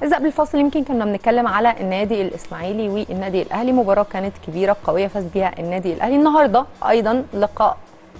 إذا قبل الفاصل يمكن كنا بنتكلم على النادي الإسماعيلي والنادي الأهلي مباراة كانت كبيرة قوية فاز بيها النادي الأهلي النهاردة أيضا لقاء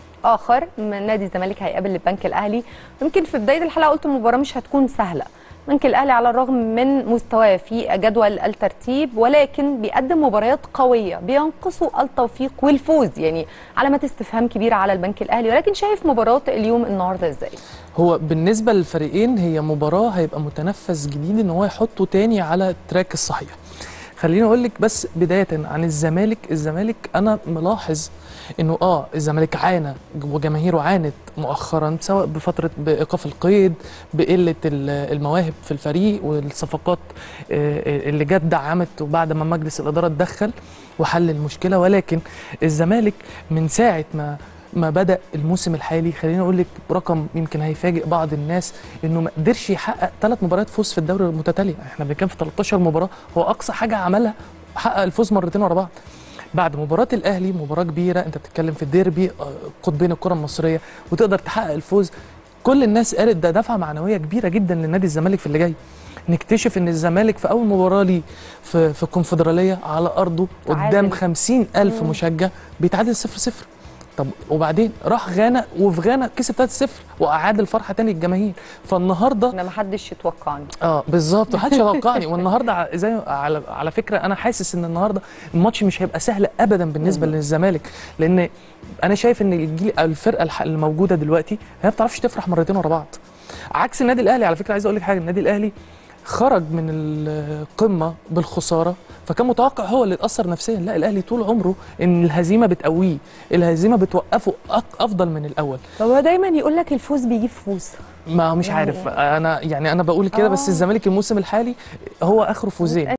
آخر من نادي الزمالك هيقابل البنك الأهلي يمكن في بداية الحلقة قلت المباراة مش هتكون سهلة البنك الأهلي على الرغم من مستواه في جدول الترتيب ولكن بيقدم مباريات قوية بينقصه التوفيق والفوز يعني علامات استفهام كبيرة على البنك الأهلي ولكن شايف مباراة اليوم النهاردة إزاي؟ هو بالنسبة للفريقين هي مباراة هيبقى متنفس جديد ان هو يحطه تاني على التراك الصحيح خليني اقول لك بس بداية عن الزمالك الزمالك انا ملاحظ انه اه الزمالك عانى وجماهيره عانت مؤخرا سواء بفترة بايقاف القيد بقلة المواهب في الفريق والصفقات اللي جت دعمت وبعد ما مجلس الادارة اتدخل وحل المشكلة ولكن الزمالك من ساعة ما ما بدا الموسم الحالي خليني اقول لك رقم يمكن هيفاجئ بعض الناس انه ما قدرش يحقق ثلاث مباريات فوز في الدوري المتتاليه احنا بنتكلم في 13 مباراه هو اقصى حاجه عملها حقق الفوز مرتين ورا بعض بعد مباراه الاهلي مباراه كبيره انت بتتكلم في الديربي قطبين الكره المصريه وتقدر تحقق الفوز كل الناس قالت ده دفعه معنويه كبيره جدا لنادي الزمالك في اللي جاي نكتشف ان الزمالك في اول مباراه ليه في, في الكونفدراليه على ارضه قدام 50 الف مشجع بيتعادل 0 0 طب وبعدين راح غانا وفي غانا كسب 3-0 واعاد الفرحه تاني للجماهير فالنهارده انا ما حدش يتوقعني اه بالظبط ما حدش يتوقعني والنهارده زي على على فكره انا حاسس ان النهارده الماتش مش هيبقى سهل ابدا بالنسبه مم. للزمالك لان انا شايف ان الجيل الفرقه اللي موجوده دلوقتي هي ما بتعرفش تفرح مرتين ورا بعض عكس النادي الاهلي على فكره عايز اقول لك حاجه النادي الاهلي خرج من القمه بالخساره فكان متوقع هو اللي اتاثر نفسيا لا الاهلي طول عمره ان الهزيمه بتقويه الهزيمه بتوقفه افضل من الاول هو دايما يقول لك الفوز بيجيب فوز ما مش عارف انا يعني انا بقول كده بس الزمالك الموسم الحالي هو اخره فوزين